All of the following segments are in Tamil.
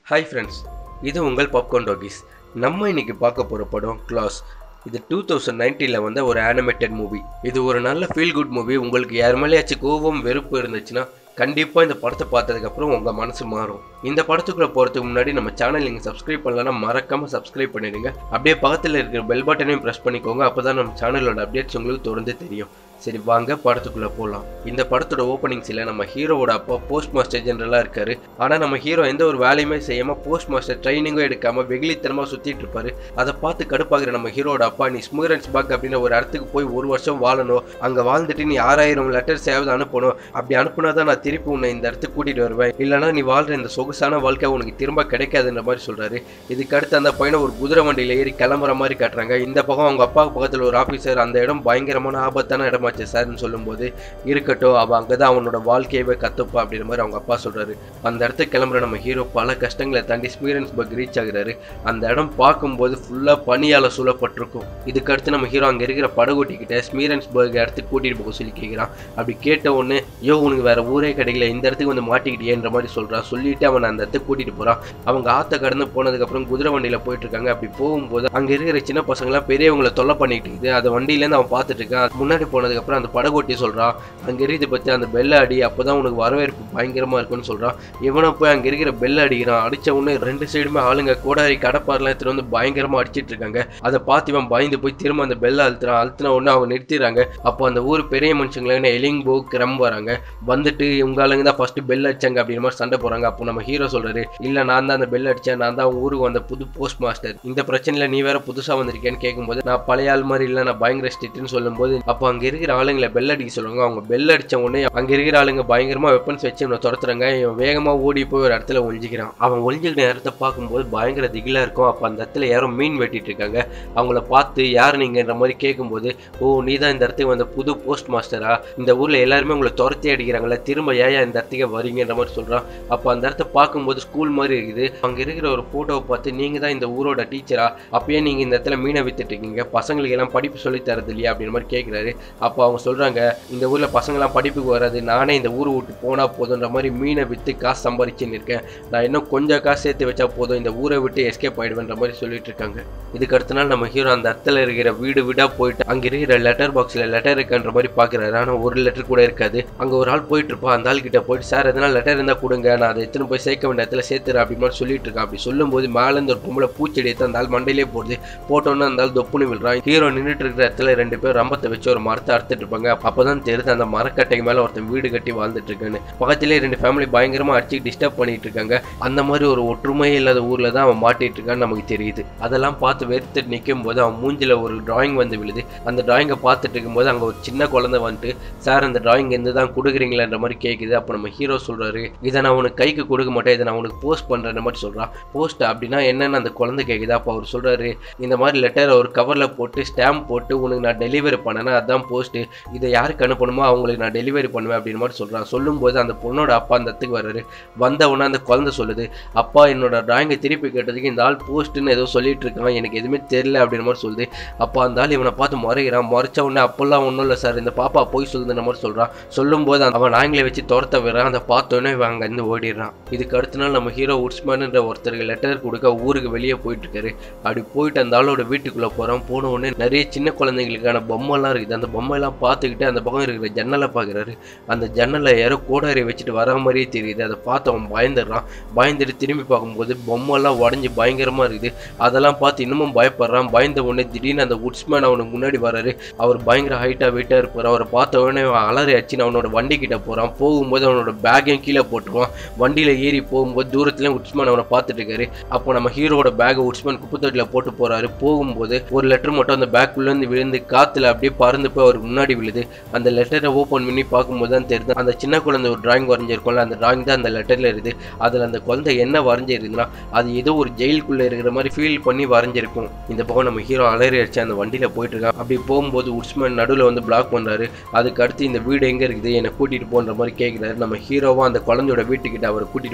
ஹாய் ஃப்ரெண்ட்ஸ் இது உங்கள் பாப்கார்ன் டாகிஸ் நம்ம இன்னைக்கு பார்க்க போகிற படம் கிளாஸ் இது டூ தௌசண்ட் நைன்டீனில் வந்த ஒரு அனிமேட்டட் மூவி இது ஒரு நல்ல ஃபீல் குட் மூவி உங்களுக்கு யார் மேலேயாச்சும் கோபம் வெறுப்பு இருந்துச்சுன்னா கண்டிப்பாக இந்த படத்தை பார்த்ததுக்கப்புறம் உங்கள் மனசு மாறும் இந்த படத்துக்குள்ளே போகிறதுக்கு முன்னாடி நம்ம சேனல் நீங்கள் சப்ஸ்கிரைப் பண்ணலன்னா மறக்காமல் சப்ஸ்கிரைப் பண்ணிடுங்க அப்படியே பக்கத்தில் இருக்கிற பெல் பட்டனையும் ப்ரெஸ் பண்ணிக்கோங்க அப்போ தான் நம்ம சேனலோட அப்டேட்ஸ் உங்களுக்கு தொடர்ந்து தெரியும் சரி வாங்க படத்துக்குள்ளே போகலாம் இந்த படத்தோட ஓப்பனிங்ஸில் நம்ம ஹீரோவோட அப்பா போஸ்ட் மாஸ்டர் ஜெனரலாக இருக்காரு ஆனால் நம்ம ஹீரோ எந்த ஒரு வேலையுமே செய்யாமல் போஸ்ட் மாஸ்டர் ட்ரைனிங்கும் எடுக்காமல் வெகுளித்தனமாக சுற்றிட்டு இருப்பாரு அதை பார்த்து கடுப்பாகிற நம்ம ஹீரோட அப்பா நீ ஸ்மூரன்ஸ் பாக் அப்படின்ற ஒரு இடத்துக்கு போய் ஒரு வருஷம் வாழணும் அங்கே வாழ்ந்துட்டு நீ ஆறாயிரம் லெட்டர்ஸ் ஏதாவது அனுப்பணும் அப்படி அனுப்புனா தான் நான் திருப்பி உன்னை இந்த இடத்துக்கு கூட்டிகிட்டு வருவேன் இல்லைனா நீ வாழ்கிற இந்த சொகுசான வாழ்க்கை உனக்கு திரும்ப கிடைக்காதுன்ற மாதிரி சொல்கிறாரு இதுக்கு அடுத்து அந்த பையனை ஒரு குதிரை வண்டியில் ஏறி கிளம்புற மாதிரி காட்டுறாங்க இந்த பக்கம் அவங்க அப்பா பக்கத்தில் ஒரு ஆஃபீஸர் அந்த இடம் பயங்கரமான ஆபத்தான இடமாச்சு சார்னு சொல்லும்போது இருக்கட்டும் அவன் அங்கே தான் அவனோட வாழ்க்கையவே கற்றுப்பா அப்படின்ற மாதிரி அவங்க அப்பா சொல்கிறாரு அந்த இடத்துக்கு கிளம்புற நம்ம ஹீரோ பல கஷ்டங்களை தாண்டி ஸ்பீரன்ஸ் பக் ரீச் ஆகுறாரு அந்த இடம் பார்க்கும்போது ஃபுல்லாக பனியால் சூழப்பட்டிருக்கும் இதுக்கு அடுத்து நம்ம ஹீரோ அங்கே இருக்கிற படகோட்டி கிட்ட ஸ்மீரன்ஸ் பர்க் இடத்துக்கு கூட்டிகிட்டு போக சொல்லி கேட்குறான் அப்படி கேட்ட உடனே யோ உனக்கு வேற ஊரே கிடைக்கல இந்த இடத்துக்கு வந்து மாட்டிக்கிட்டியேன்ற மாதிரி சொல்கிறான் சொல்லிட்டு அவன் அந்த இடத்துக்கு கூட்டிகிட்டு போகிறான் அவங்க ஆற்ற கடந்து போனதுக்கப்புறம் குதிரை வண்டியில் போயிட்டு இருக்காங்க அப்படி போகும்போது அங்கே இருக்கிற சின்ன பசங்களாம் பெரியவங்களை தொல்லை பண்ணிட்டு இருக்குது அதை வண்டியிலேருந்து அவன் பார்த்துட்டு இருக்கான் முன்னாடி போனதுக்கப்புறம் அந்த படகோட்டி சொல்கிறான் அங்கே இருக்குது பற்றி அந்த பெல்லை அடி அப்போ தான் உனக்கு வரவேற்பு பயங்கரமாக இருக்குன்னு சொல்கிறான் இவனை போய் அங்கே இருக்கிற பெல் அடிக்கிறான் அடித்த உடனே ரெண்டு சைடுமே ஆளுங்க கோடாரி கடப்பாரெலாம் எடுத்துட்டு வந்து பயங்கரமாக அடிச்சிட்டு இருக்காங்க அதை பார்த்து இவன் பயந்து போய் திரும்ப அந்த பெல்லை அழுத்துறான் அழுத்தின உடனே அவங்க நிறுத்திடுறாங்க அப்போ அந்த ஊர் பெரிய மனுஷங்களே எலிங்போ கிரம் வராங்க வந்துட்டு உங்க ஆளுங்க தான் ஃபர்ஸ்ட் பெல் அடிச்சாங்க அப்படின்ற மாதிரி சண்டை போறாங்க அப்போ நம்ம ஹீரோ சொல்றாரு இல்ல நான் தான் அந்த பெல் அடிச்சேன் நான் தான் ஊருக்கு வந்த புது போஸ்ட் மாஸ்டர் இந்த பிரச்சனையில நீ வேற புதுசா வந்திருக்கேன்னு கேட்கும்போது நான் பழைய ஆள் மாதிரி இல்ல நான் பயங்கர ஸ்ட்ரிக்ட்னு சொல்லும்போது அப்போ அங்க இருக்கிற ஆளுங்களை பெல் அடிக்க சொல்லுவாங்க அவங்க பெல் அடிச்ச உடனே அங்க இருக்கிற ஆளுங்க பயங்கரமா வெப்பன்ஸ் வச்சு இவனை துரத்துறாங்க இவன் வேகமா ஓடி போய் ஒரு இடத்துல ஒழிஞ்சிக்கிறான் அவன் ஒழிஞ்சிக்கிற இடத்த பார்க்கும்போது பயங்கர திகிலா இருக்கும் அப்போ அந்த இடத்துல யாரோ மீன் வெட்டிட்டு இருக்காங்க அவங்கள பார்த்து யார் நீங்கன்ற மாதிரி கேட்கும்போது ஓ நீ தான் இந்த இடத்துக்கு வந்த புது போஸ்ட் மாஸ்டரா இந்த ஊர்ல எல்லாருமே உங்களை துரத்தி அடிக்கிறாங்களே திரும்ப ஏன் இந்த இடத்துக்கு வரீங்கன்ற மாதிரி சொல்றான் அப்போ அந்த இடத்த பார்க்கும்போது ஸ்கூல் மாதிரி இருக்குது அங்க இருக்கிற ஒரு போட்டோவை பார்த்து நீங்க தான் இந்த ஊரோட டீச்சரா அப்பயே நீங்க இந்த இடத்துல மீனை வித்துட்டு இருக்கீங்க பசங்களுக்கு எல்லாம் படிப்பு சொல்லி தரது இல்லையா அப்படின்ற மாதிரி கேட்கிறாரு அப்போ அவங்க சொல்றாங்க இந்த ஊர்ல பசங்களாம் படிப்புக்கு வராது நானே இந்த ஊரை விட்டு போனா போதுன்ற மாதிரி மீனை வித்து காசு சம்பாரிச்சுன்னு இருக்கேன் நான் இன்னும் கொஞ்சம் காசு சேர்த்து வச்சா போதும் இந்த ஊரை விட்டு எஸ்கேப் ஆயிடுவேன்ற மாதிரி சொல்லிட்டு இருக்காங்க இதுக்கு அடுத்த நாள் நம்ம ஹீரோ அந்த இடத்துல இருக்கிற வீடு வீடா போயிட்டு அங்க இருக்கிற லெட்டர் பாக்ஸ்ல லெட்டர் இருக்குன்ற மாதிரி பாக்குறாரு ஆனா ஒரு லெட்டர் கூட இருக்காது அங்க ஒரு ஆள் போயிட்டு இருப்பா அந்த ஆள் கிட்ட போயிட்டு சார் எதனா லெட்டர் இருந்தா கொடுங்க நான் அதை எடுத்துன்னு போய் சேர்க்க வேண்டிய இடத்துல சேர்த்துறேன் அப்படி மாதிரி சொல்லிட்டு இருக்கான் அப்படி சொல்லும்போது மேல இருந்து ஒரு பொம்பளை பூச்செடி எடுத்து அந்த ஆள் மண்டையிலே போடுது போட்டோன்னு அந்த ஆள் தொப்புனு விழுறான் ஹீரோ நின்றுட்டு இருக்கிற இடத்துல ரெண்டு பேர் ரம்பத்தை வச்சு ஒரு மரத்தை அறுத்துட்டு இருப்பாங்க அப்பதான் தெரியுது அந்த மரக்கட்டைக்கு மேல ஒருத்தன் வீடு கட்டி வாழ்ந்துட்டு இருக்கான்னு பக்கத்திலே ரெண்டு ஃபேமிலி பயங்கரமா அடிச்சு டிஸ்டர்ப் பண்ணிட்டு இருக்காங்க அந்த மாதிரி ஒரு ஒற்றுமையே இல்லாத ஊர்ல தான் அவன் மாட்டிட்டு இருக்கான்னு நமக்கு தெரியுது அதெல்லாம் பார்த்து வெறுத்துட்டு நிற்கும் போது அவன் மூஞ்சில ஒரு டிராயிங் வந்து விழுது அந்த டிராயிங்கை பார்த்துட்டு இருக்கும்போது அங்கே ஒரு சின்ன குழந்தை வந்துட்டு சார் அந்த டிராயிங் எந்த தான் கொடுக்குறீங்களான்ற மாதிரி கேட்குது அப்போ நம்ம ஹீரோ சொல்றாரு இதை நான் உனக்கு கைக்கு கொடுக்க மாட்டேன் இதை நான் உனக்கு போஸ்ட் பண்றேன்ற மாதிரி சொல்றான் போஸ்ட் அப்படின்னா என்னன்னு அந்த குழந்தை கேட்குது அப்போ அவர் சொல்றாரு இந்த மாதிரி லெட்டரை ஒரு கவரில் போட்டு ஸ்டாம்ப் போட்டு உனக்கு நான் டெலிவரி பண்ணேன்னா அதான் போஸ்ட்டு இதை யாருக்கு அனுப்பணுமோ அவங்களுக்கு நான் டெலிவரி பண்ணுவேன் அப்படின்னு மாதிரி சொல்கிறான் சொல்லும்போது அந்த பொண்ணோட அப்பா அந்த இடத்துக்கு வர்றாரு வந்த உடனே அந்த குழந்தை சொல்லுது அப்பா என்னோட டிராயிங்கை திருப்பி கேட்டதுக்கு இந்த ஆள் போஸ்ட்டுன்னு ஏதோ சொல்லிட்டு இருக்கான் எனக்கு எதுவுமே தெரியல அப்படின்ற மாதிரி சொல்லுது அப்போ அந்த ஆள் இவனை பார்த்து முறைகிறான் முறைச்ச உடனே அப்போல்லாம் ஒன்றும் இல்லை சார் இந்த பாப்பா போய் சொல்லுதுன்ற மாதிரி சொல்கிறான் சொல்லும்போது அவன் நாய்களை வச்சு துரத்த விடுறான் அதை பார்த்தோன்னே இவன் அங்கேருந்து ஓடிடுறான் இதுக்கு அடுத்த நாள் நம்ம ஹீரோ உட்ஸ்மேனுன்ற ஒருத்தருக்கு லெட்டர் கொடுக்க ஊருக்கு வெளியே போயிட்டு இருக்காரு அப்படி போயிட்டு அந்த ஆளோட வீட்டுக்குள்ளே போகிறான் போன உடனே நிறைய சின்ன குழந்தைங்களுக்கான பொம்மைலாம் இருக்குது அந்த பொம்மையெல்லாம் பார்த்துக்கிட்டு அந்த பக்கம் இருக்கிற ஜன்னலை பார்க்குறாரு அந்த ஜன்னலை யாரோ கோடாரி வச்சுட்டு வர மாதிரியே தெரியுது அதை பார்த்து அவன் பயந்துடுறான் பயந்துட்டு திரும்பி பார்க்கும்போது பொம்மைலாம் உடஞ்சி பயங்கரமாக இருக்குது அதெல்லாம் பார்த்து இன்னமும் பயப்படுறான் பயந்த உடனே திடீர்னு அந்த உட்ஸ்மேன் அவனுக்கு முன்னாடி வராரு அவர் பயங்கர ஹைட்டாக வெயிட்டாக இருப்பார் அவரை பார்த்த உடனே அவன் அலறி அடிச்சுன்னு அவனோட வண்டி கிட்ட போகிறான் போகும்போது அவனோட பேக்கையும் கீழே போட்டுருவான் வண்டியில் ஏறி போகும்போது தூரத்துல உட்ஸ்மேன் அவனை பார்த்துட்டு இருக்காரு அப்போ நம்ம ஹீரோட பேக்கை உட்ஸ்மேன் குப்பத்தொட்டியில் போட்டு போறாரு போகும்போது ஒரு லெட்டர் மட்டும் அந்த பேக்குள்ளேருந்து விழுந்து காற்றுல அப்படியே பறந்து போய் அவருக்கு முன்னாடி விழுது அந்த லெட்டரை ஓப்பன் பண்ணி பார்க்கும்போது தான் தெரியுது அந்த சின்ன குழந்தை ஒரு டிராயிங் வரைஞ்சிருக்கோம்ல அந்த டிராயிங் தான் அந்த லெட்டரில் இருக்குது அதில் அந்த குழந்தை என்ன வரைஞ்சிருக்குன்னா அது ஏதோ ஒரு ஜெயிலுக்குள்ளே இருக்கிற மாதிரி ஃபீல் பண்ணி வரைஞ்சிருக்கும் இந்த பக்கம் நம்ம ஹீரோ அலறி அடிச்சு அந்த வண்டியில் போயிட்டு இருக்கான் அப்படி போகும்போது உட்ஸ்மேன் நடுவில் வந்து பிளாக் பண்ணுறாரு அதுக்கு அடுத்து இந்த வீடு எங்கே இருக்குது என்னை கூட்டிகிட்டு போன்ற மாதிரி கேட்குறாரு நம்ம ஹீரோவாக அந்த குழந்தையோட வீட்டுக்கிட்ட அவரை கூட்டிகிட்டு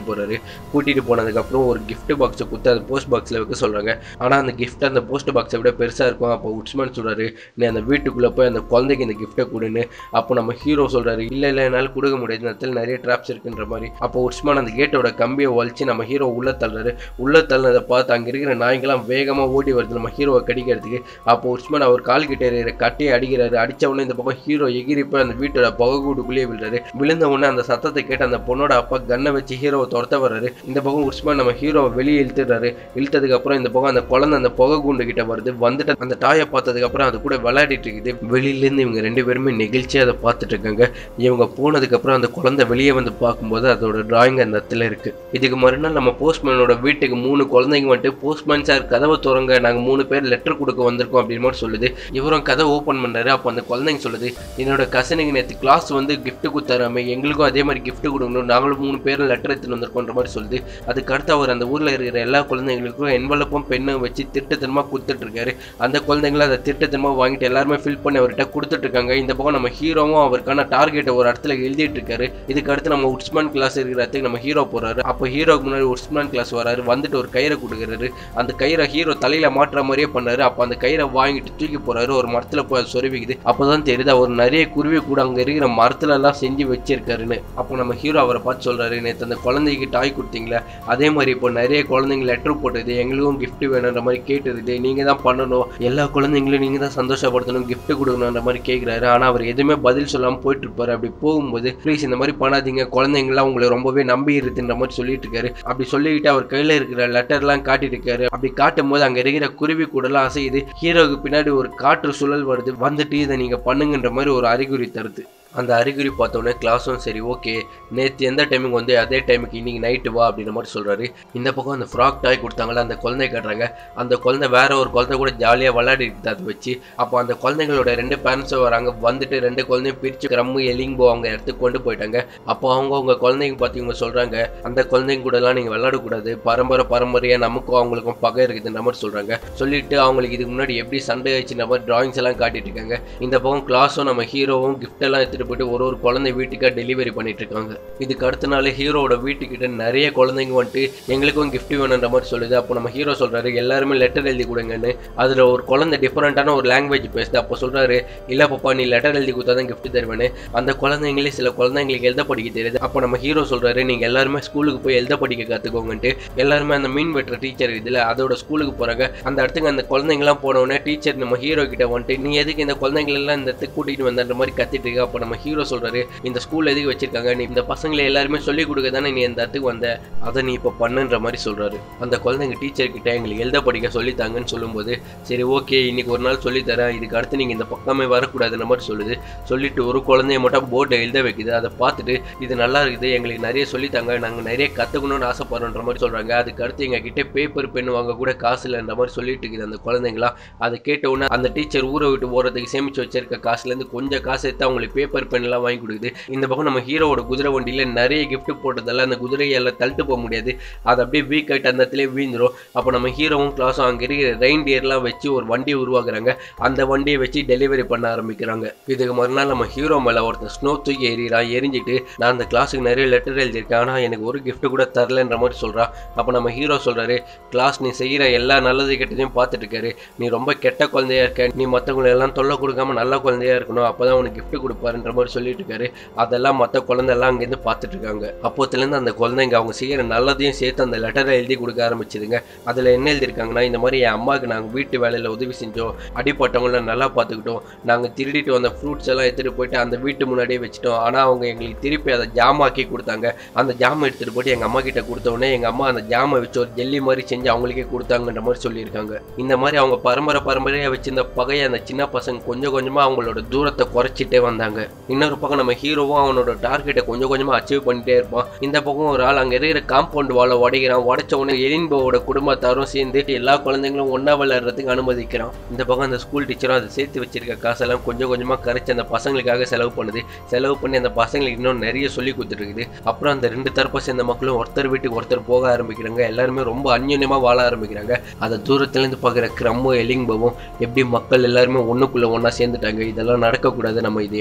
போறாரு கூட்டிட்டு போனதுக்கப்புறம் ஒரு gift பாக்ஸை கொடுத்து அந்த போஸ்ட் பாக்ஸில் வைக்க சொல்றாங்க ஆனா அந்த gift அந்த போஸ்ட் பாக்ஸை விட பெருசா இருக்கும் அப்போ உட்ஸ்மேன் சொல்றாரு நீ அந்த வீட்டுக்குள்ள போய் அந்த குழந்தைக்கு இந்த கிஃப்ட்டை கொடுன்னு அப்போ நம்ம ஹீரோ சொல்றாரு இல்ல இல்ல என்னால கொடுக்க முடியாது இந்த இடத்துல நிறைய ட்ராப்ஸ் இருக்குன்ற மாதிரி அப்போ உட்ஸ்மான் அந்த கேட்டோட கம்பியை வலிச்சு நம்ம ஹீரோ உள்ள தள்ளுறாரு உள்ள தள்ளினதை பார்த்து அங்க இருக்கிற நாய்ங்கெல்லாம் வேகமா ஓடி வருது நம்ம ஹீரோவை கடிக்கிறதுக்கு அப்போ உட்ஸ்மான் அவர் கால் கிட்ட இருக்கிற கட்டையை அடிக்கிறாரு அடிச்ச உடனே இந்த பக்கம் ஹீரோ எகிரி போய் அந்த வீட்டோட புகைக்கூடுக்குள்ளேயே விழுறாரு விழுந்த உடனே அந்த சத்தத்தை கேட்டு அந்த பொண்ணோட அப்பா கன்னை வச்சு ஹீரோவை துரத்த வர்றாரு இந்த பக்கம் உஸ்மான் நம்ம ஹீரோவை வெளியே இழுத்துறாரு இழுத்ததுக்கு அப்புறம் இந்த பக்கம் அந்த குழந்தை அந்த புகை கூண்டு கிட்ட வருது வந்துட்டு அந்த டாயை பார்த்ததுக்கு அப்புறம் அது கூட விளையாடிட்டு இருக்குது வெளியில இருந்து இவங்க ரெண்டு பேருமே நெகிழ்ச்சியா அதை பார்த்துட்டு இருக்காங்க இவங்க போனதுக்கு அப்புறம் அந்த குழந்தை வெளியே வந்து பார்க்கும்போது அதோட டிராயிங் அந்த இடத்துல இருக்கு இதுக்கு மறுநாள் நம்ம போஸ்ட்மேனோட வீட்டுக்கு மூணு குழந்தைங்க வந்துட்டு போஸ்ட்மேன் சார் கதவை திறங்க நாங்க மூணு பேர் லெட்டர் கொடுக்க வந்திருக்கோம் அப்படின்னு மாதிரி சொல்லுது இவரும் கதை ஓப்பன் பண்றாரு அப்போ அந்த குழந்தைங்க சொல்லுது என்னோட கசனுக்கு நேற்று கிளாஸ் வந்து gift கொடுத்தாராமே எங்களுக்கும் அதே மாதிரி gift கொடுக்கணும் நாங்களும் மூணு பேரும் லெட்டர் எடுத்துன்னு வந்திருக்கோன்ற மாதிரி சொல்லுது அதுக்கு அடுத்து அவர் அந்த ஊர்ல இருக்கிற எல்லா குழந்தைங்களுக்கும் என்வலப்பும் பெண்ணும் வச்சு திருட்டுத்தனமா கொடுத்துட்டு இருக்காரு அந்த குழந்தைங்களும் அதை திருட்டுத்தனமா வாங்கிட்டு எல்லாருமே ஃபில் பண்ணி அவர்கிட்ட கொடுத்துட்டு இருக்காங்க இந்த பக்கம் நம்ம ஹீரோவும் அவருக்கான டார்கெட்டை ஒரு இடத்துல எழுதிட்டு இருக்காரு இதுக்கு அடுத்து நம்ம உட்ஸ்மான் கிளாஸ் இருக்கிற இடத்துக்கு நம்ம ஹீரோ போறாரு அப்போ ஹீரோக்கு முன்னாடி உட்ஸ்மான் கிளாஸ் வராரு வந்துட்டு ஒரு கயிறை கொடுக்குறாரு அந்த கயிறை ஹீரோ தலையில மாட்டுற மாதிரியே பண்ணாரு அப்போ அந்த கயிறை வாங்கிட்டு தூக்கி போறாரு ஒரு மரத்துல போய் அது சொருவிக்குது அப்போதான் தெரியுது அவர் நிறைய குருவி கூட அங்க இருக்கிற மரத்துல எல்லாம் செஞ்சு வச்சிருக்காருன்னு அப்போ நம்ம ஹீரோ அவரை பார்த்து சொல்றாரு நேற்று அந்த குழந்தைக்கு டாய் கொடுத்தீங்களே அதே மாதிரி இப்போ நிறைய குழந்தைங்க லெட்டர் போட்டது எங்களுக்கும் gift வேணுன்ற மாதிரி கேட்டுருது நீங்க தான் பண்ணணும் எல்லா குழந்தைங்களும் நீங்க தான் சந்தோஷப்படுத்தணும் gift கொடுக்கணுன்ற மாதிரி கேட்குறாரு ஆனா அவர் எதுவுமே பதில் சொல்லாம போயிட்டு இருப்பாரு அப்படி போகும்போது ப்ளீஸ் இந்த மாதிரி பண்ணாதீங்க குழந்தைங்களாம் உங்களை ரொம்பவே நம்பி இருக்குன்ற மாதிரி சொல்லிட்டு இருக்காரு அப்படி சொல்லிக்கிட்டு அவர் கையில இருக்கிற லெட்டர்லாம் காட்டிட்டு இருக்காரு அப்படி காட்டும் போது அங்க இருக்கிற குருவி கூடலாம் அசையுது ஹீரோவுக்கு பின்னாடி ஒரு காற்று சுழல் வருது வந்துட்டு இதை நீங்க பண்ணுங்கன்ற மாதிரி ஒரு அறிகுறி தருது அந்த அறிகுறி பார்த்தோன்னே கிளாஸும் சரி ஓகே நேற்று எந்த டைமுக்கு வந்து அதே டைமுக்கு இன்னைக்கு நைட்டு வா அப்படின்ற மாதிரி சொல்றாரு இந்த பக்கம் அந்த ஃப்ராக் டாய் கொடுத்தாங்களே அந்த குழந்தை காட்டுறாங்க அந்த குழந்தை வேற ஒரு குழந்தை கூட ஜாலியாக விளையாடிட்டு அதை வச்சு அப்போ அந்த குழந்தைங்களோட ரெண்டு பேரண்ட்ஸும் வராங்க வந்துட்டு ரெண்டு குழந்தையும் பிரிச்சு ரம்மு எலிங்கோ அவங்க இடத்துக்கு கொண்டு போயிட்டாங்க அப்போ அவங்க அவங்க குழந்தைங்க பார்த்து இவங்க சொல்றாங்க அந்த குழந்தைங்க கூடலாம் நீங்கள் விளையாடக்கூடாது பரம்பரை பரம்பரையாக நமக்கும் அவங்களுக்கும் பகை இருக்குதுன்ற மாதிரி சொல்றாங்க சொல்லிட்டு அவங்களுக்கு இதுக்கு முன்னாடி எப்படி சண்டை ஆயிடுச்சுன்ற மாதிரி டிராயிங்ஸ் எல்லாம் காட்டிட்டு இருக்காங்க இந்த பக்கம் கிளாஸும் நம்ம ஹீரோவும் gift எல்லாம் எடுத்துட்டு போயிட்டு ஒரு ஒரு குழந்தை வீட்டுக்காக டெலிவரி பண்ணிட்டு இருக்காங்க இதுக்கு அடுத்த நாள் ஹீரோவோட வீட்டுக்கிட்ட நிறைய குழந்தைங்க வந்துட்டு எங்களுக்கும் gift வேணுன்ற மாதிரி சொல்லுது அப்போ நம்ம ஹீரோ சொல்றாரு எல்லாருமே லெட்டர் எழுதி கொடுங்கன்னு அதுல ஒரு குழந்தை டிஃப்ரெண்டான ஒரு லாங்குவேஜ் பேசுது அப்போ சொல்றாரு இல்ல பாப்பா நீ லெட்டர் எழுதி கொடுத்தா தான் gift தருவேன்னு அந்த குழந்தைங்களே சில குழந்தைங்களுக்கு எழுத படிக்க தெரியுது அப்போ நம்ம ஹீரோ சொல்றாரு நீங்க எல்லாருமே ஸ்கூலுக்கு போய் எழுத படிக்க கத்துக்கோங்கன்ட்டு எல்லாருமே அந்த மீன் வெட்டுற டீச்சர் இதுல அதோட ஸ்கூலுக்கு போறாங்க அந்த இடத்துக்கு அந்த குழந்தைங்கலாம் போன உடனே டீச்சர் நம்ம ஹீரோ கிட்ட வந்துட்டு நீ எதுக்கு இந்த குழந்தைங்களெல்லாம் இந்த இடத்துக்கு கூட்டிட்டு வந்தன்ற மாதிரி கத்திட்டு இருக்க அப்போ நம்ம ஹீரோ சொல்றாரு இந்த ஸ்கூல் எதுக்கு வச்சிருக்காங்க நீ இந்த பசங்களை எல்லாருமே சொல்லி கொடுக்க தானே நீ இந்த இடத்துக்கு வந்த அதை நீ இப்போ பண்ணுன்ற மாதிரி சொல்றாரு அந்த குழந்தைங்க டீச்சர் கிட்ட எங்களுக்கு எழுத படிக்க சொல்லித்தாங்கன்னு சொல்லும்போது சரி ஓகே இன்னைக்கு ஒரு நாள் சொல்லி தரேன் இதுக்கு அடுத்து நீங்க இந்த பக்கமே வரக்கூடாதுன்ற மாதிரி சொல்லுது சொல்லிட்டு ஒரு குழந்தைய மட்டும் போர்டை எழுத வைக்குது அதை பார்த்துட்டு இது நல்லா இருக்குது எங்களுக்கு நிறைய சொல்லித்தாங்க நாங்கள் நிறைய கற்றுக்கணும்னு ஆசைப்படுறோன்ற மாதிரி சொல்றாங்க அதுக்கு அடுத்து எங்க கிட்ட பேப்பர் பென் வாங்க கூட காசு இல்லைன்ற மாதிரி சொல்லிட்டு இருக்குது அந்த குழந்தைங்களா அதை கேட்ட உடனே அந்த டீச்சர் ஊரை விட்டு போகிறதுக்கு சேமிச்சு வச்சிருக்க காசுலேருந்து கொஞ்சம் காசு எடுத்து அவங்களுக்கு பேப்பர் பென் எல்லாம் வாங்கி கொடுக்குது இந்த பக்கம் நம்ம ஹீரோவோட குதிரை வண்டியில நிறைய gift போட்டதால அந்த குதிரையெல்லாம் தள்ளிட்டு போக முடியாது அது அப்படியே வீக் ஆகிட்டு அந்த இடத்துல வீழ்ந்துரும் அப்போ நம்ம ஹீரோவும் கிளாஸும் அங்கே இருக்கிற ரெயின் டியர்லாம் வச்சு ஒரு வண்டியை உருவாக்குறாங்க அந்த வண்டியை வச்சு டெலிவரி பண்ண ஆரம்பிக்கிறாங்க இதுக்கு மறுநாள் நம்ம ஹீரோ மேலே ஒருத்தன் ஸ்னோ தூக்கி எறிகிறான் எரிஞ்சிட்டு நான் அந்த கிளாஸுக்கு நிறைய லெட்டர் எழுதியிருக்கேன் ஆனால் எனக்கு ஒரு gift கூட தரலன்ற மாதிரி சொல்கிறான் அப்போ நம்ம ஹீரோ சொல்கிறாரு கிளாஸ் நீ செய்கிற எல்லா நல்லது கெட்டதையும் பார்த்துட்டு இருக்காரு நீ ரொம்ப கெட்ட குழந்தையா இருக்க நீ மற்றவங்களை எல்லாம் தொல்லை கொடுக்காம நல்ல குழந்தையா இருக்கணும் அப்பதான் உனக்கு gift கொடுப்பாருன்ற மாதிரி சொல்லிட்டு இருக்காரு அதெல்லாம் மற்ற குழந்தை எல்லாம் அங்கேருந்து பார்த்துட்டு இருக்காங்க அப்போத்துலேருந்து அந்த குழந்தைங்க அவங்க செய்கிற நல்லதையும் சேர்த்து அந்த லெட்டரை எழுதி கொடுக்க ஆரம்பிச்சதுங்க அதில் என்ன எழுதியிருக்காங்கன்னா இந்த மாதிரி என் அம்மாவுக்கு நாங்கள் வீட்டு வேலையில் உதவி செஞ்சோம் அடிப்பட்டவங்கள நல்லா பார்த்துக்கிட்டோம் நாங்கள் திருடிட்டு வந்த ஃப்ரூட்ஸ் எல்லாம் எடுத்துகிட்டு போயிட்டு அந்த வீட்டு முன்னாடியே வச்சுட்டோம் ஆனால் அவங்க எங்களுக்கு திருப்பி அதை ஜாமாக்கி கொடுத்தாங்க அந்த ஜாமை எடுத்துகிட்டு போயிட்டு எங்கள் அம்மா கிட்ட கொடுத்த உடனே எங்கள் அம்மா அந்த ஜாமை வச்சு ஒரு ஜெல்லி மாதிரி செஞ்சு அவங்களுக்கே கொடுத்தாங்கன்ற மாதிரி சொல்லியிருக்காங்க இந்த மாதிரி அவங்க பரம்பரை பரம்பரையாக வச்சிருந்த பகையை அந்த சின்ன பசங்க கொஞ்சம் கொஞ்சமாக அவங்களோட தூரத்தை குறைச்சிட்டே வந்தாங்க இன்னொரு பக்கம் நம்ம ஹீரோவும் அவனோட டார்கெட்டை கொஞ்சம் கொஞ்சமாக அச்சீவ் பண்ணிட்டே இருப்பான் இந்த பக்கம் ஒரு ஆள் அங்கே இருக்கிற காம்பவுண்ட் வாழை உடைக்கிறான் உடைச்ச உடனே எலின்போவோட குடும்பத்தாரும் சேர்ந்து எல்லா குழந்தைங்களும் ஒன்றா விளையாடுறதுக்கு அனுமதிக்கிறான் இந்த பக்கம் அந்த ஸ்கூல் டீச்சரும் அதை சேர்த்து வச்சிருக்க காசெல்லாம் கொஞ்சம் கொஞ்சமாக கரைச்சி அந்த பசங்களுக்காக செலவு பண்ணுது செலவு பண்ணி அந்த பசங்களுக்கு இன்னும் நிறைய சொல்லி கொடுத்துருக்குது அப்புறம் அந்த ரெண்டு தரப்பை சேர்ந்த மக்களும் ஒருத்தர் வீட்டுக்கு ஒருத்தர் போக ஆரம்பிக்கிறாங்க எல்லாருமே ரொம்ப அந்யோன்யமாக வாழ ஆரம்பிக்கிறாங்க அதை தூரத்துலேருந்து பார்க்குற கிரம்மோ எலிங்பவும் எப்படி மக்கள் எல்லாருமே ஒன்றுக்குள்ளே ஒன்றா சேர்ந்துட்டாங்க இதெல்லாம் நடக்கக்கூடாது நம்ம இதை எப்படியாவது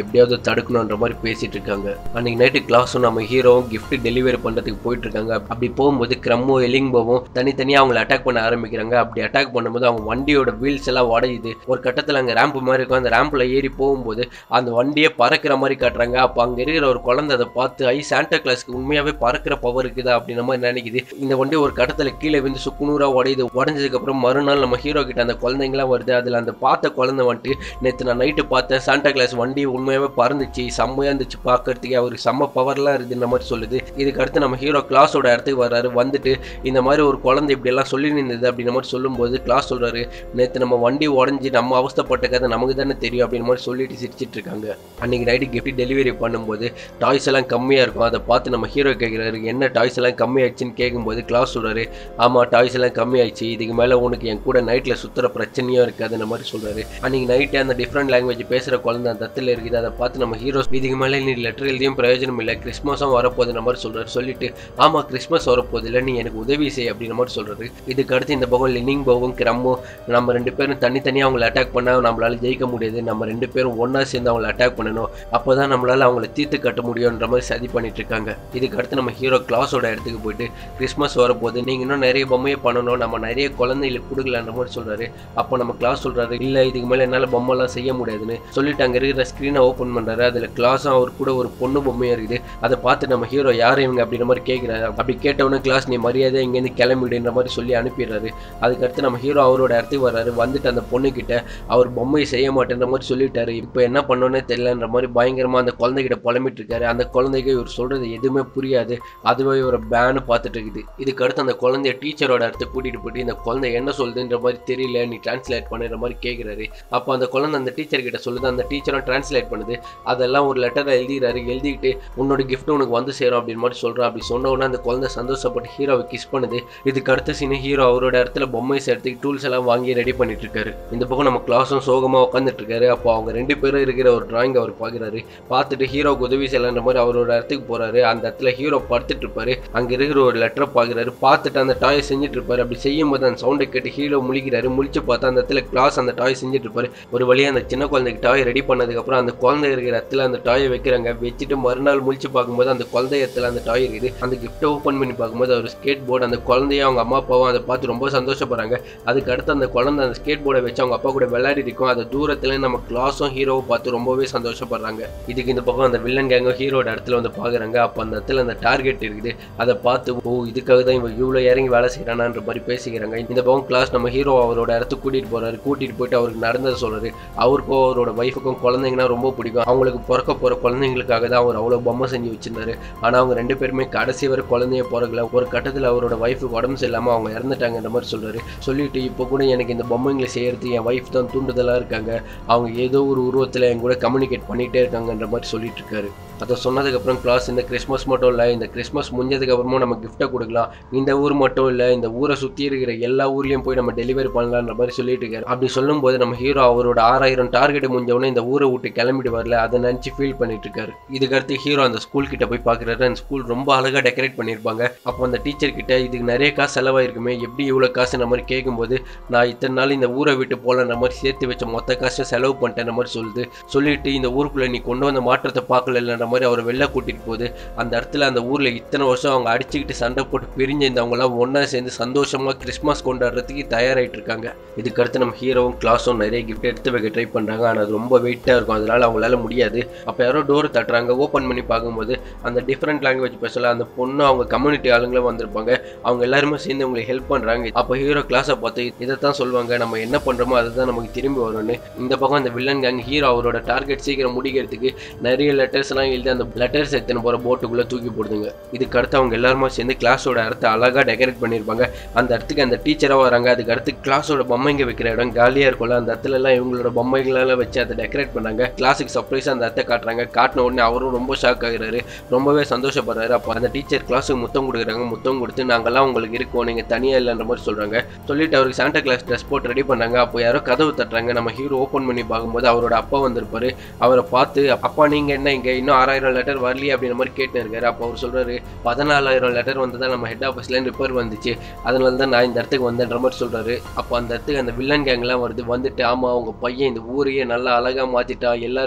தடுக்கணுன்ற மாதிரி பேசிட்டு இருக்காங்க அன்னைக்கு நைட்டு கிளாஸும் நம்ம ஹீரோவும் gift டெலிவரி பண்றதுக்கு போயிட்டு இருக்காங்க அப்படி போகும்போது கிரம்மோ எலிங்போவும் தனித்தனியா அவங்களை அட்டாக் பண்ண ஆரம்பிக்கிறாங்க அப்படி அட்டாக் பண்ணும்போது அவங்க வண்டியோட வீல்ஸ் எல்லாம் உடையுது ஒரு கட்டத்துல அங்க ரேம்ப் மாதிரி இருக்கும் அந்த ரேம்ப்ல ஏறி போகும்போது அந்த வண்டியே பறக்கிற மாதிரி காட்டுறாங்க அப்போ அங்க இருக்கிற ஒரு குழந்தை அதை பார்த்து ஐ சாண்டா கிளாஸ்க்கு உண்மையாவே பறக்கிற பவர் இருக்குதா அப்படின்ற மாதிரி நினைக்குது இந்த வண்டி ஒரு கட்டத்துல கீழே வந்து சுக்குநூறா உடையுது உடஞ்சதுக்கு அப்புறம் மறுநாள் நம்ம ஹீரோ கிட்ட அந்த குழந்தைங்களாம் வருது அதுல அந்த பார்த்த குழந்தை வந்துட்டு நேற்று நான் நைட்டு பார்த்தேன் சாண்டா கிளாஸ் வண்டி உண்மையாவே பறந்துச்சு செம்மையா இருந்துச்சு பார்க்கறதுக்கு அவருக்கு செம்ம பவர்லாம் இருக்குதுன்ற மாதிரி சொல்லுது இதுக்கு அடுத்து நம்ம ஹீரோ கிளாஸோட இடத்துக்கு வர்றாரு வந்துட்டு இந்த மாதிரி ஒரு குழந்தை இப்படி எல்லாம் சொல்லி நின்றுது அப்படின்ற மாதிரி சொல்லும்போது கிளாஸ் சொல்றாரு நேற்று நம்ம வண்டி உடஞ்சி நம்ம அவஸ்தைப்பட்ட கதை நமக்கு தானே தெரியும் அப்படின்ற மாதிரி சொல்லிட்டு சிரிச்சிட்டு இருக்காங்க அன்னைக்கு நைட்டு கிஃப்ட் டெலிவரி பண்ணும்போது டாய்ஸ் எல்லாம் கம்மியாக இருக்கும் அதை பார்த்து நம்ம ஹீரோ கேட்குறாரு என்ன டாய்ஸ் எல்லாம் கம்மியாயிடுச்சுன்னு கேட்கும்போது கிளாஸ் சொல்றாரு ஆமாம் டாய்ஸ் எல்லாம் கம்மியாயிடுச்சு இதுக்கு மேலே உனக்கு என் கூட நைட்டில் சுற்றுற பிரச்சனையும் இருக்காதுன்ற மாதிரி சொல்றாரு அன்னைக்கு நைட்டு அந்த டிஃப்ரெண்ட் லாங்குவேஜ் பேசுகிற குழந்தை அந்த தத்தில் இருக்குது அதை பார்த்து நம்ம ஹீரோ இதுக்கு மேலே நீ லெட்டர் எழுதியும் பிரயோஜனம் இல்லை கிறிஸ்மஸும் வரப்போகுதுன்ற மாதிரி சொல்றாரு சொல்லிட்டு ஆமாம் கிறிஸ்மஸ் வரப்போகுது இல்லை நீ எனக்கு உதவி செய் அப்படின்ற மாதிரி சொல்றாரு இதுக்கு அடுத்து இந்த பக்கம் லினிங் போகும் கிரம்மோ நம்ம ரெண்டு பேரும் தனித்தனியாக அவங்கள அட்டாக் பண்ணால் நம்மளால ஜெயிக்க முடியாது நம்ம ரெண்டு பேரும் ஒன்றா சேர்ந்து அவங்கள அட்டாக் பண்ணணும் அப்போ தான் நம்மளால அவங்கள தீர்த்து கட்ட முடியுன்ற மாதிரி சதி பண்ணிட்டு இருக்காங்க இதுக்கு அடுத்து நம்ம ஹீரோ கிளாஸோட இடத்துக்கு போயிட்டு கிறிஸ்மஸ் வரப்போகுது நீங்கள் இன்னும் நிறைய பொம்மையை பண்ணணும் நம்ம நிறைய குழந்தைகளுக்கு கொடுக்கலான்ற மாதிரி சொல்றாரு அப்போ நம்ம கிளாஸ் சொல்றாரு இல்லை இதுக்கு மேலே என்னால் பொம்மைலாம் செய்ய முடியாதுன்னு சொல்லிட்டு அங்கே இருக்கிற ஸ்க்ரீனை ஓப்பன் பண்ணுறாரு அதில் கிளாஸும் அவர் கூட ஒரு பொண்ணு பொம்மையும் இருக்குது அதை பார்த்து நம்ம ஹீரோ யார் இவங்க அப்படின்ற மாதிரி கேட்குறாரு அப்படி கேட்டவொடனே கிளாஸ் நீ மரியாதை இங்கேருந்து கிளம்பிடுன்ற மாதிரி சொல்லி அனுப்பிடுறாரு அதுக்கடுத்து நம்ம ஹீரோ அவரோட இடத்துக்கு வர்றாரு வந்துட்டு அந்த பொண்ணுக்கிட்ட அவர் பொம்மை செய்ய மாட்டேன்ற மாதிரி சொல்லிட்டாரு இப்போ என்ன பண்ணோன்னே தெரியலன்ற மாதிரி பயங்கரமாக அந்த குழந்தைகிட்ட புலம்பிட்டு இருக்காரு அந்த குழந்தைக்கு இவர் சொல்றது எதுவுமே புரியாது அதுவே ஒரு பேனு பார்த்துட்டு இருக்குது இதுக்கு அடுத்து அந்த குழந்தைய டீச்சரோட இடத்துக்கு கூட்டிட்டு போயிட்டு இந்த குழந்தை என்ன சொல்லுதுன்ற மாதிரி தெரியல நீ டிரான்ஸ்லேட் பண்ணுற மாதிரி கேட்குறாரு அப்போ அந்த குழந்தை அந்த டீச்சர் கிட்ட சொல்லுது அந்த டீச்சரும் டிரான்ஸ்லேட் பண்ணுது அதெல்லாம் ஒரு லெட்டரை எழுதிறாரு எழுதிக்கிட்டு உன்னோட gift உனக்கு வந்து சேரும் அப்படின்னு மாதிரி சொல்கிறா அப்படி சொன்ன உடனே அந்த குழந்தை சந்தோஷப்பட்டு ஹீரோவை கிஸ் பண்ணுது இதுக்கு அடுத்த சீனு ஹீரோ அவரோட இடத்துல பொம்மை சேர்த்துக்கு டூல்ஸ் எல்லாம் வாங்கி ரெடி பண்ணிட்டு இருக்காரு இந்த பக்கம் நம்ம கிளாஸும் சோகமாக உட்காந்துட்டு இருக்காரு அப்போ அவங்க ரெண்டு பேரும் இருக்கிற ஒரு டிராயிங் அவர் பார்க்குறாரு பார்த்துட்டு ஹீரோக்கு உதவி செய்யலான்ற மாதிரி அவரோட இடத்துக்கு போறாரு அந்த இடத்துல ஹீரோ படுத்துட்டு இருப்பாரு அங்க இருக்கிற ஒரு லெட்டரை பார்க்குறாரு பார்த்துட்டு அந்த டாயை செஞ்சுட்டு இருப்பாரு அப்படி செய்யும் போது அந்த சவுண்டை கேட்டு ஹீரோ முழிக்கிறாரு முழிச்சு பார்த்தா அந்த இடத்துல கிளாஸ் அந்த டாய் செஞ்சுட்டு இருப்பாரு ஒரு வழியா அந்த சின்ன குழந்தைக்கு டாய் ரெடி பண்ணதுக்கு அப்புறம் அந்த குழந்தை இருக்கிற இடத்துல அந்த டாயை வைக்கிறாங்க வச்சுட்டு மறுநாள் முழிச்சு பார்க்கும்போது அந்த குழந்தை இடத்துல அந்த டாய் இருக்குது அந்த கிஃப்ட்டை ஓப்பன் பண்ணி பார்க்கும்போது அவர் ஸ்கேட் போர்டு அந்த குழந்தைய அவங்க அம்மா அப்பாவும் அதை பார்த்து ரொம்ப சந்தோஷப்படுறாங்க அதுக்கு அடுத்து அந்த குழந்தை அந்த ஸ்கேட் போர்டை வச்சு அவங்க அப்பா கூட விளையாடி இருக்கும் அதை தூரத்துல நம்ம கிளாஸும் ஹீரோவும் பார்த்து ரொம்பவே சந்தோஷப்படுறாங்க இதுக்கு இந்த பக்கம் அந்த வில்லன் கேங்கும் ஹீரோட இடத்துல வந்து பார்க்குறாங்க அப்போ அந்த இடத்துல அந்த டார்கெட் இருக்குது அதை பார்த்து ஓ இதுக்காக தான் இவன் இவ்வளோ இறங்கி வேலை செய்கிறானான்ற மாதிரி பேசிக்கிறாங்க இந்த பக்கம் கிளாஸ் நம்ம ஹீரோ அவரோட இடத்துக்கு கூட்டிகிட்டு போறாரு கூட்டிகிட்டு போயிட்டு அவருக்கு நடந்ததை சொல்றாரு அவருக்கும் அவரோட ஒய்ஃபுக்கும் குழந்தைங்கன்னா ரொம்ப பிடிக்கும் அவங்களுக்கு பிறக்க போகிற குழந்தைங்களுக்காக தான் அவர் அவ்வளோ பொம்மை செஞ்சு வச்சிருந்தாரு ஆனால் அவங்க ரெண்டு பேருமே கடைசி வரை குழந்தைய பிறக்கல ஒரு கட்டத்தில் அவரோட ஒய்ஃபுக்கு உடம்பு சரியில்லாமல் அவங்க இறந்துட்டாங்கன்ற மாதிரி சொல்றாரு சொல்லிட்டு இப்போ கூட எனக்கு இந்த பொம்மைங்களை செய்யறது என் ஒய்ஃப் தான் தூண்டுதலாக இருக்காங்க அவங்க ஏதோ ஒரு உருவத்தில் என் கூட கம்யூனிகேட் பண்ணிகிட்டே இருக்காங்கன்ற மாதிரி சொல்லிட்டு இருக்காரு அதை சொன்னதுக்கப்புறம் கிளாஸ் இந்த கிறிஸ்மஸ் மட்டும் இல்லை இந்த கிறிஸ்மஸ் முடிஞ்சதுக்கு அப்புறமும் நம்ம கிஃப்ட்டை கொடுக்கலாம் இந்த ஊர் மட்டும் இல்லை இந்த ஊரை சுற்றி இருக்கிற எல்லா ஊர்லேயும் போய் நம்ம டெலிவரி பண்ணலான்ற மாதிரி சொல்லிட்டு இருக்காரு அப்படி சொல்லும்போது நம்ம ஹீரோ அவரோட ஆறாயிரம் டார்கெட் முடிஞ்சவொடனே இந்த ஊரை விட்டு கிளம்பிட்டு வரல அதை நினச்சி ஃபீல் பண்ணிட்டு இருக்காரு இதுக்கடுத்து ஹீரோ அந்த ஸ்கூல் கிட்ட போய் பார்க்குறாரு அந்த ஸ்கூல் ரொம்ப அழகாக டெக்கரேட் பண்ணியிருப்பாங்க அப்போ அந்த டீச்சர் கிட்ட இதுக்கு நிறைய காசு செலவாயிருக்குமே எப்படி இவ்வளோ காசுன்ற மாதிரி கேட்கும்போது நான் இத்தனை நாள் இந்த ஊரை விட்டு போகலன்ற மாதிரி சேர்த்து வச்ச மொத்த காசை செலவு பண்ணிட்டேன்ற மாதிரி சொல்லுது சொல்லிட்டு இந்த ஊருக்குள்ளே நீ கொண்டு வந்த மாற்றத்தை பார்க்கலன்ற மாதிரி அவர் வெளில கூட்டிட்டு போகுது அந்த இடத்துல அந்த ஊரில் இத்தனை வருஷம் அவங்க அடிச்சுக்கிட்டு சண்டை போட்டு பிரிஞ்சு இருந்தவங்களாம் ஒன்றா சேர்ந்து சந்தோஷமாக கிறிஸ்மஸ் கொண்டாடுறதுக்கு தயாராகிட்டு இருக்காங்க இதுக்கடுத்து நம்ம ஹீரோவும் கிளாஸும் நிறைய கிஃப்ட் எடுத்து வைக்க ட்ரை பண்ணுறாங்க ஆனால் அது ரொம்ப வெயிட்டாக இருக்கும் அதனால அவங்களால முடியாது அப்போ யாரோ டோர் தட்டுறாங்க ஓப்பன் பண்ணி பார்க்கும்போது அந்த டிஃப்ரெண்ட் லாங்குவேஜ் பேசல அந்த பொண்ணு அவங்க கம்யூனிட்டி ஆளுங்களும் வந்திருப்பாங்க அவங்க எல்லாருமே சேர்ந்து உங்களுக்கு ஹெல்ப் பண்ணுறாங்க அப்போ ஹீரோ கிளாஸை பார்த்து இதை தான் சொல்லுவாங்க நம்ம என்ன பண்ணுறோமோ அதுதான் நமக்கு திரும்பி வரும்னு இந்த பக்கம் அந்த வில்லன் கேங் ஹீரோ அவரோட டார்கெட் சீக்கிரம் முடிக்கிறதுக்கு நிறைய லெட்டர்ஸ்லாம் எழுதி அந்த லெட்டர்ஸ் எடுத்துன்னு போகிற போட்டுக்குள்ளே தூக்கி போடுதுங்க இதுக்கு அடுத்து அவங்க எல்லாருமே சேர்ந்து கிளாஸோட இடத்த அழகாக டெக்கரேட் பண்ணியிருப்பாங்க அந்த இடத்துக்கு அந்த டீச்சராக வராங்க அதுக்கு அடுத்து கிளாஸோட பொம்மைங்க வைக்கிற இடம் காலியாக இருக்கும்ல அந்த இடத்துல எல்லாம் இவங்களோட பொம்மைகளெல்லாம் வச்சு அதை டெக்கரேட் பண்ணாங்க கிளாஸுக்கு சர்ப்ரைஸாக அந்த இடத்த காட்டுறாங்க காட்டின உடனே அவரும் ரொம்ப ஷாக் ஆகுறாரு ரொம்பவே சந்தோஷப்படுறாரு அப்போ அந்த டீச்சர் கிளாஸுக்கு முத்தம் கொடுக்குறாங்க முத்தம் கொடுத்து நாங்கெல்லாம் உங்களுக்கு இருக்கோம் நீங்கள் தனியாக இல்லைன்ற மாதிரி சொல்கிறாங்க சொல்லிட்டு அவருக்கு சாண்டா கிளாஸ் ட்ரெஸ் போட்டு ரெடி பண்ணாங்க அப்போ யாரோ கதவு தட்டுறாங்க நம்ம ஹீரோ ஓப்பன் பண்ணி பார்க்கும்போது அவரோட அப்பா வந்திருப்பாரு அவரை பார்த்து அப்பா நீங்கள் என்ன இங்கே இன்னும் ஆறாயிரம் லெட்டர் வரலையே அப்படின்ற மாதிரி கேட்டு இருக்காரு அப்போ அவர் சொல்கிறாரு பதினாலாயிரம் லெட்டர் வந்து தான் நம்ம ஹெட் ஆஃபீஸ்லேருந்து ரிப்பேர் வந்துச்சு அதனால தான் நான் இந்த இடத்துக்கு வந்தேன்ற மாதிரி சொல்கிறாரு அப்போ அந்த இடத்துக்கு அந்த வில்லன் கேங்லாம் வருது வந்துட்டு ஆமாம் அவங்க பையன் இந்த ஊரையே நல்லா அழகாக மாற்றிட்டா எல்லாருமே இப்போ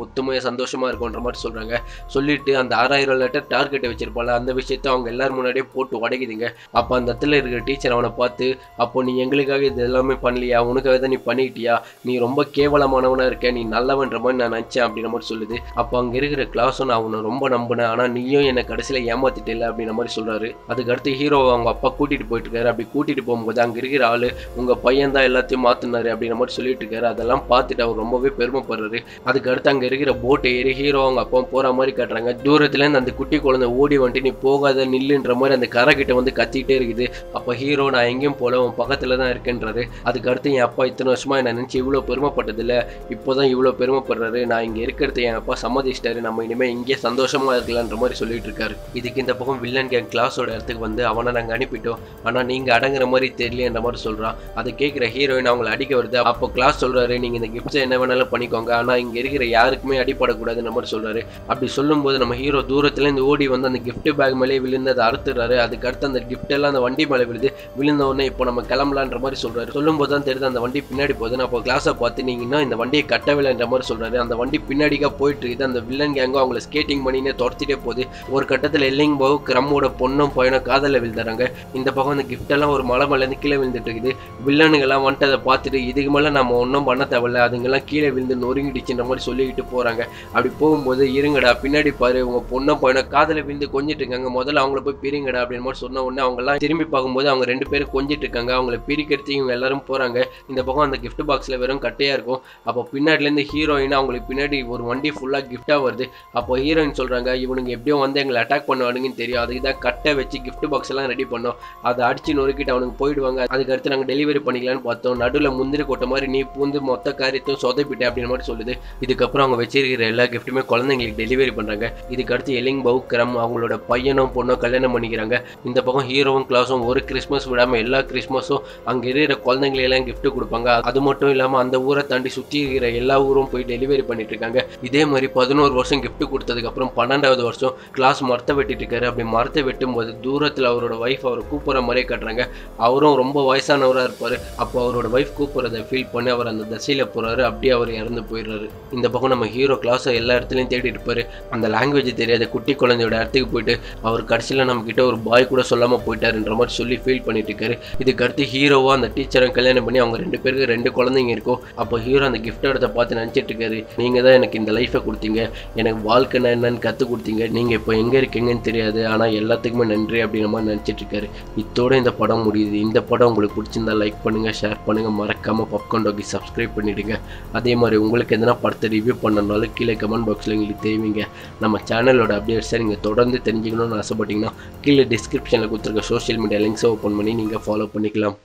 ஒத்துமையாக சந்தோஷமாக இருக்கும்ன்ற மாதிரி சொல்கிறாங்க சொல்லிட்டு அந்த ஆறாயிரம் லெட்டர் டார்கெட்டை வச்சிருப்பாள் அந்த விஷயத்த அவங்க எல்லாரும் முன்னாடியே போட்டு உடைக்குதுங்க அப்போ அந்த இடத்துல இருக்கிற டீச்சர் அவனை பார்த்து அப்போ நீ எங்களுக்காக இது எல்லாமே பண்ணலையா உனக்காக தான் நீ பண்ணிக்கிட்டியா நீ ரொம்ப கேவலமானவனாக இருக்க நீ நல்லவன்ற மாதிரி நான் நினச்சேன் அப்படின்ற மாதிரி சொல்லுது அப்போ அங்கே இருக்கிற கிளாஸும் நான் அவனை ரொம்ப நம்பினேன் ஆனால் நீயும் என்னை கடைசியில் ஏமாத்திட்டே அப்படின்ற மாதிரி சொல்கிறாரு அதுக்கு அடுத்து ஹீரோ அவங்க அப்பா கூட்டிகிட்டு போயிட்டு இருக்காரு அப்படி கூட்டிகிட்டு போகும்போது அங்கே இருக்கிற ஆள் உங்கள் பையன் தான் எல்லாத்தையும் மாற்றினாரு அப்படின்ற மாதிரி சொல்லிட்டு இருக்காரு அதெல்லாம் பார்த்துட்டு அவர் ரொம்பவே பெருமைப்படுறாரு அதுக்கு அடுத்து அங்கே இருக்கிற போட்டை ஏறி ஹீரோ அவங்க அப்பா போகிற மாதிரி காட்டுறாங்க தூரத்துலேருந்து அந்த குட்டி குழந்தை ஓடி வந்துட்டு நீ போகாத நில்லுன்ற மாதிரி அந்த கரை கிட்ட வந்து கத்திக்கிட்டே இருக்குது அப்போ ஹீரோ நான் எங்கேயும் போல உன் பக்கத்தில் தான் இருக்கேன்றாரு அதுக்கு அடுத்து என் அப்பா இத்தனை வருஷமா என்ன நினச்சி இவ்வளோ பெருமைப்பட்டதில்ல இப்போ தான் இவ்வளோ பெருமைப்படுறாரு நான் இங்கே இருக்கிறது என் அப்பா சம்மதிச்சிட்டாரு நம்ம இனிமேல் இங்கே சந்தோஷமா இருக்கலான்ற மாதிரி சொல்லிட்டு இருக்காரு இதுக்கு இந்த பக்கம் வில்லன் கேங் கிளாஸோட இடத்துக்கு வந்து அவனை நாங்கள் அனுப்பிட்டோம் ஆனால் நீங்கள் அடங்குற மாதிரி தெரியலன்ற மாதிரி சொல்கிறான் அதை கேட்குற ஹீரோயின் அவங்கள அடிக்க வருது அப்போ கிளாஸ் சொல்கிறாரு நீங்கள் இந்த கிஃப்ட்ஸை என்ன வேணாலும் பண்ணிக்கோங்க ஆனால் இங்கே இருக்கிற யாருக்குமே அடிப்படக்கூடாதுன்ற மாதிரி சொல்கிறாரு அப்படி சொல்லும்போது நம்ம ஹீரோ தூரத்துலேருந்து ஓடி வந்து அந்த gift பேக் மேலே விழுந்து அதை அறுத்துறாரு அதுக்கு அடுத்து அந்த gift எல்லாம் அந்த வண்டி மேலே விழுது விழுந்த உடனே இப்போ நம்ம கிளம்பலான்ற மாதிரி சொல்கிறாரு சொல்லும்போது தான் தெரியுது அந்த வண்டி பின்னாடி போகுது அப்போ கிளாஸை பார்த்து நீங்கள் இன்னும் இந்த வண்டியை கட்டவில்லைன்ற மாதிரி சொல்கிறாரு அந்த வண்டி பின்னாடிக்கா போயிட்டு இருக்குது அந்த வில்லன் கேங்கும் அவங்கள ஸ்கேட்டிங் பண்ணினே துரத்திட்டே போகுது ஒரு கட்டத்தில் எல்லிங் பாவு கிரம்மோட பொண்ணும் பையனும் காதலில் விழுந்துறாங்க இந்த பக்கம் அந்த gift எல்லாம் ஒரு மலை மேலேருந்து கீழே விழுந்துட்டு இருக்குது வில்லனுங்கெல்லாம் வந்துட்டு அதை பார்த்துட்டு இதுக்கு மேலே நம்ம ஒன்றும் பண்ண தேவையில்ல அதுங்கெல்லாம் கீழே விழுந்து நொறுங்கிடுச்சுன்ற மாதிரி சொல்லிக்கிட்டு போகிறாங்க அப்படி போகும்போது இருங்கடா பின்னாடி பாரு உங்க பொண்ணும் பையனை காதல விழுந்து கொஞ்சிட்டு இருக்காங்க முதல்ல அவங்கள போய் பிரிங்கடா அப்படின்னு மாதிரி சொன்ன உடனே அவங்க எல்லாம் திரும்பி பார்க்கும்போது அவங்க ரெண்டு பேரும் கொஞ்சிட்டு இருக்காங்க அவங்கள பிரிக்கிறதுக்கு இவங்க எல்லாரும் போறாங்க இந்த பக்கம் அந்த gift பாக்ஸ்ல வெறும் கட்டையா இருக்கும் அப்போ பின்னாடில இருந்து ஹீரோயின் அவங்களுக்கு பின்னாடி ஒரு வண்டி ஃபுல்லா கிஃப்டா வருது அப்போ ஹீரோயின் சொல்றாங்க இவனுங்க எப்படியும் வந்து எங்களை அட்டாக் பண்ணுவானுங்கன்னு தெரியும் அதுக்கு தான் கட்டை வச்சு gift பாக்ஸ் எல்லாம் ரெடி பண்ணோம் அதை அடிச்சு நொறுக்கிட்டு அவனுக்கு போயிடுவாங்க அதுக்கு அடுத்து நாங்கள் டெலிவரி பண்ணிக்கலாம்னு பார்த்தோம் நடுவில் முந்திரி கொட்டை மாதிரி நீ பூந்து மொத்த காரியத்தையும் சொதப்பிட்டே அப்படின்னு மாதிரி சொல்லுது இதுக்கப்புறம் அவங்க வச்சிருக்கிற எல்லா கிஃப்ட்டுமே குழந்தைங்களுக்கு டெலிவரி பண்ணுறாங்க இதுக்கு அடுத்து எலிங் பவுக்கரம் அவங்களோட பையனும் பொண்ணும் கல்யாணம் பண்ணிக்கிறாங்க இந்த பக்கம் ஹீரோவும் கிளாஸும் ஒரு கிறிஸ்மஸ் விடாமல் எல்லா கிறிஸ்மஸும் அங்கே இருக்கிற குழந்தைங்களெல்லாம் gift கொடுப்பாங்க அது மட்டும் இல்லாமல் அந்த ஊரை தாண்டி சுற்றி இருக்கிற எல்லா ஊரும் போய் டெலிவரி பண்ணிட்டு இருக்காங்க இதே மாதிரி பதினோரு வருஷம் gift கொடுத்ததுக்கப்புறம் பன்னெண்டாவது வருஷம் கிளாஸ் மரத்தை வெட்டிட்டு இருக்காரு அப்படி மரத்தை வெட்டும்போது தூரத்தில் அவரோட ஒய்ஃப் அவரை கூப்பிட்ற மாதிரியே காட்டுறாங்க அவரும் ரொம்ப வயசானவராக இருப்பார் அப்போ அவரோட ஒய்ஃப் கூப்பிட்றத ஃபீல் பண்ணி அவர் அந்த தசையில் போகிறாரு அப்படியே அவர் இறந்து போயிடுறாரு இந்த பக்கம் நம்ம ஹீரோ கிளாஸை எல்லா இடத்துலையும் தேடி இருப்பாரு அந்த லாங்குவேஜ் தெரியாத குட்டி குழந்தையோட இடத்துக்கு போயிட்டு அவர் கடைசியில் நம்ம கிட்ட ஒரு பாய் கூட சொல்லாமல் போயிட்டாருன்ற மாதிரி சொல்லி ஃபீல் பண்ணிட்டு இருக்காரு இதுக்கு அடுத்து ஹீரோவா அந்த டீச்சரை கல்யாணம் பண்ணி அவங்க ரெண்டு பேருக்கு ரெண்டு குழந்தைங்க இருக்கும் அப்போ ஹீரோ அந்த கிஃப்ட் இடத்த பார்த்து நினச்சிட்டு இருக்காரு நீங்கள் தான் எனக்கு இந்த லைஃப்பை கொடுத்தீங்க எனக்கு வாழ்க்கைனா என்னன்னு கற்றுக் கொடுத்தீங்க நீங்கள் இப்போ எங்கே இருக்கீங்கன்னு தெரியாது ஆனால் எல்லாத்துக்குமே நன்றி அப்படிங்கிற மாதிரி நினச்சிட்டு இருக்காரு இத்தோட இந்த படம் முடியுது இந்த படம் உங்களுக்கு பிடிச்சிருந்தா லைக் பண்ணுங்கள் ஷேர் பண்ணுங்கள் மறக்காமல் பாப்கார்ன் டாக்கி சப்ஸ்கிரைப் பண்ணிவிடுங்க அதே மாதிரி உங்களுக்கு எதனா படத்தை ரிவ்யூ பண்ணனாலும் கீழே கமெண்ட் பாக்ஸில் எங்களுக்கு தெரிவிங்க நம்ம சேனலோட அப்டேட்ஸை நீங்கள் தொடர்ந்து தெரிஞ்சுக்கணும்னு ஆசைப்பட்டீங்கன்னா கீழே டிஸ்கிரிப்ஷனில் கொடுத்துருக்க சோஷியல் மீடியா லிங்க்ஸை ஓப்பன் பண்ணி நீங்கள் ஃபாலோ பண்ணிக்கலாம்